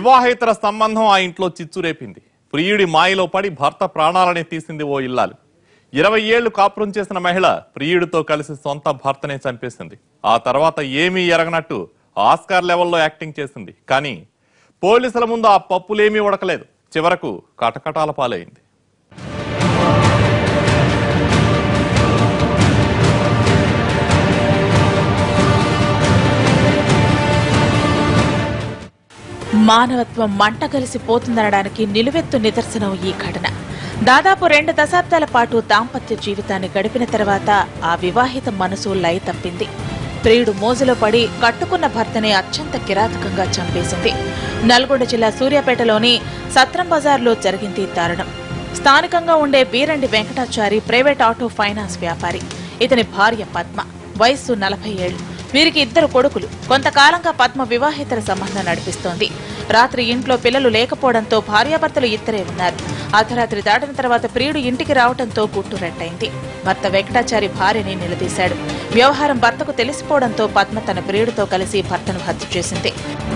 వివాహేతర సంబంధం ఆ ఇంట్లో చిచ్చు రేపింది ప్రియుడి మాయలో పడి భర్త ప్రాణాలని తీసింది ఓ ఇల్లాలు ఇరవై ఏళ్లు కాపురం చేసిన మహిళ ప్రియుడితో కలిసి సొంత భర్తనే చంపేసింది ఆ తర్వాత ఏమీ ఎరగనట్టు ఆస్కార్ లెవెల్లో యాక్టింగ్ చేసింది కానీ పోలీసుల ముందు ఆ పప్పులేమీ ఉడకలేదు చివరకు కటకటాల పాలైంది మానవత్వం మంట కలిసిపోతుందనడానికి నిలువెత్తు నిదర్శనం ఈ ఘటన దాదాపు రెండు దశాబ్దాల పాటు దాంపత్య జీవితాన్ని గడిపిన తర్వాత ఆ వివాహిత మనసు లయ తప్పింది ప్రియుడు మోజులో పడి కట్టుకున్న భర్తని అత్యంత కిరాతకంగా చంపేసింది నల్గొండ జిల్లా సూర్యాపేటలోని సత్రం బజార్లో జరిగింది దారుణం స్థానికంగా ఉండే బీరండి వెంకటాచారి ప్రైవేట్ ఆటో ఫైనాన్స్ వ్యాపారి ఇతని భార్య పద్మ వయస్సు నలభై ఏళ్లు వీరికి ఇద్దరు కొడుకులు కొంతకాలంగా పద్మ వివాహేతర సంబంధం నడిపిస్తోంది రాత్రి ఇంట్లో పిల్లలు లేకపోవడంతో భార్యాభర్తలు ఇద్దరే ఉన్నారు అర్ధరాత్రి దాటిన తర్వాత ప్రియుడు ఇంటికి రావడంతో గుట్టు రెట్టయింది భర్త వెంకటాచారి భార్యని నిలదీశాడు వ్యవహారం భర్తకు తెలిసిపోవడంతో పద్మ తన ప్రియుడితో కలిసి భర్తను హత్య చేసింది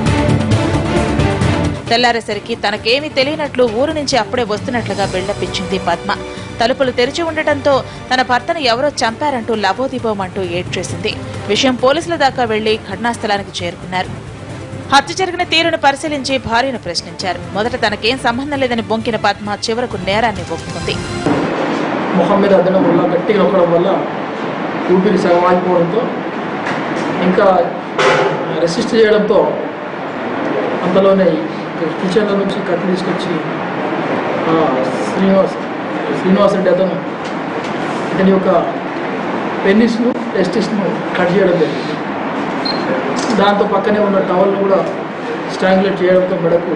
తెల్లారేసరికి తనకేమీ తెలియనట్లు ఊరు నుంచి అప్పుడే వస్తున్నట్లుగా బిల్డప్ ఇచ్చింది పద్మ తలుపులు తెరిచి ఉండటంతో తన భర్తను ఎవరో చంపారంటూ లబోదిబోమంటూ ఏడ్చేసింది విషయం పోలీసుల దాకా వెళ్లి ఘటనాస్థలానికి చేరుకున్నారు హత్య జరిగిన తీరును పరిశీలించి భార్యను ప్రశ్నించారు మొదట తనకేం సంబంధం లేదని బొంకిన పద్మ చివరకు నేరాన్ని ఒప్పుకుంది ముఖం మీద అద్దడం వల్ల గట్టిగా నొక్కడం వల్ల ఊపిరి సగం ఆగిపోవడంతో ఇంకా రెసిస్ట్ చేయడంతో అంతలోనే కిచెన్లో నుంచి కత్తి తీసుకొచ్చి ఆ, శ్రీనివాస్ శ్రీనివాస్ రెడ్డి అతను ఇతని యొక్క పెన్నిస్ను టెస్టిస్ను కట్ చేయడం జరిగింది దాంతో పక్కనే ఉన్న టవల్ను కూడా స్ట్రాంగులేట్ చేయడంతో మెడకు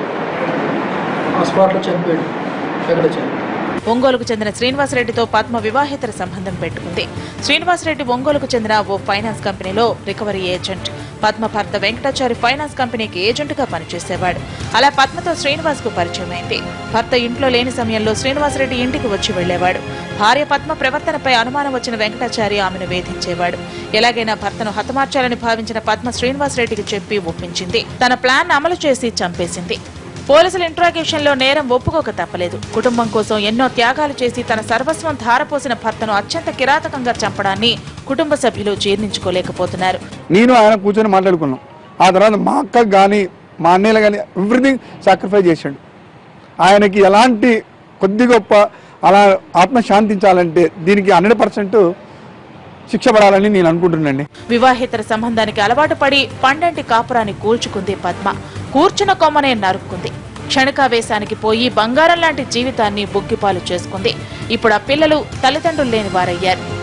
ఆ స్పాట్లో చనిపోయాడు వెంకటాచారి ఒంగోలుకు చెందిన శ్రీనివాసరెడ్డితో పద్మ వివాహేతర సంబంధం పెట్టుకుంది శ్రీనివాసరెడ్డి ఒంగోలుకు చెందిన ఓ ఫైనాన్స్ కంపెనీలో రికవరీ ఏజెంట్ పద్మ భర్త వెంకటాచారి ఫైనాన్స్ కంపెనీకి ఏజెంట్గా పనిచేసేవాడు అలా పద్మతో శ్రీనివాస్ కు పరిచయం అయింది భర్త ఇంట్లో లేని సమయంలో శ్రీనివాసరెడ్డి ఇంటికి వచ్చి వెళ్లేవాడు భార్య పద్మ ప్రవర్తనపై అనుమానం వచ్చిన వెంకటాచారి ఆమెను వేధించేవాడు ఎలాగైనా భర్తను హతమార్చాలని భావించిన పద్మ శ్రీనివాసరెడ్డికి చెప్పి ఒప్పించింది తన ప్లాన్ అమలు చేసి చంపేసింది పోలీసుల ఇంట్రాగేషన్ లో నేరం ఒప్పుకోక తప్పలేదు కుటుంబం కోసం ఎన్నో త్యాగాలు చేసి తన సర్వస్వం ధారపోసిన భర్తను అత్యంత కిరాతకంగా చంపడాన్ని కుటుంబ సభ్యులు జీర్ణించుకోలేకపోతున్నారు నేను ఆయన కూర్చొని మాట్లాడుకున్నాం ఆ తర్వాత మా అక్కకు కానీ మా అన్నయ్యలు కానీ ఎవ్రీథింగ్ సాక్రిఫైస్ చేశాడు ఆయనకి ఎలాంటి కొద్ది గొప్ప అలా ఆత్మ శాంతించాలంటే దీనికి హండ్రెడ్ పర్సెంట్ శిక్ష పడాలని నేను అనుకుంటున్నానండి వివాహేతర సంబంధానికి అలవాటు పడి పండంటి కాపురాన్ని కూల్చుకుంది పద్మ కూర్చున్న కొమ్మనే నరుక్కుంది క్షణికావేశానికి పోయి బంగారం లాంటి జీవితాన్ని బుగ్గిపాలు చేసుకుంది ఇప్పుడు ఆ పిల్లలు తల్లిదండ్రులు లేని వారయ్యారు